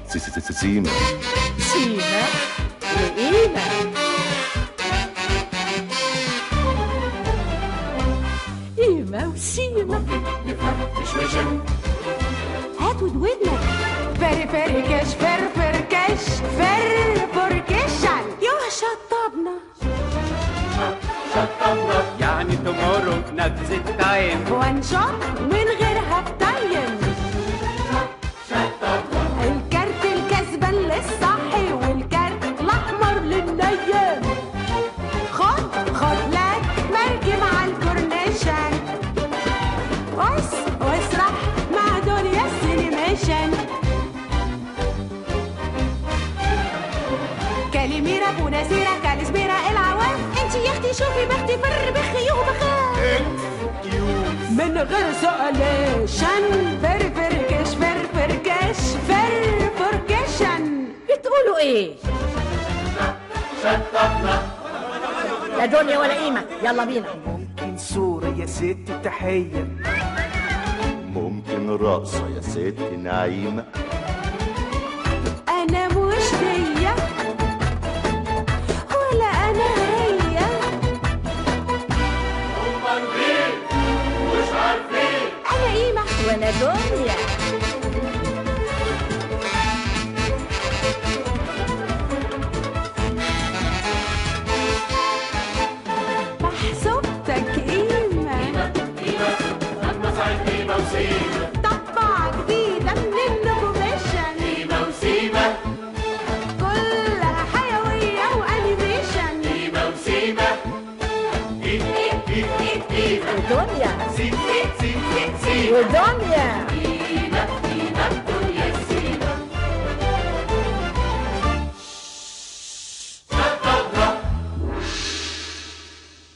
سي- سي- سي- سيما سيما وقيمة قيمة وسيمة هات ودودنا فر فر كش فر فر كش فر فر كشن يا شطبنا يعني tomorrow نفس التايم وان شوت من غير هاف تايم الكارت الكسبان للصحي والكارت الاحمر للنيام خد خد لك مركب على الكورنيشن وس واسرح مع دنيا السينيميشن كاليميرا بوناسيرا كالسبيرا العوام انت يا اختي شوفي بختي فر بخي وبخاف من غير سؤاليشن فر فركش فر فركش فر فركشن بتقولوا ايه لا دنيا ولا قيمة يلا بينا ممكن صورة يا ست تحية ممكن رقصة يا ست نعيمة انا مش هي ولا انا هي انا قيمة وانا دنيا محسوبتك قيمة طبعة جديدة من النوفيشن كلها حيوية وانيميشن ودنيا ودنيا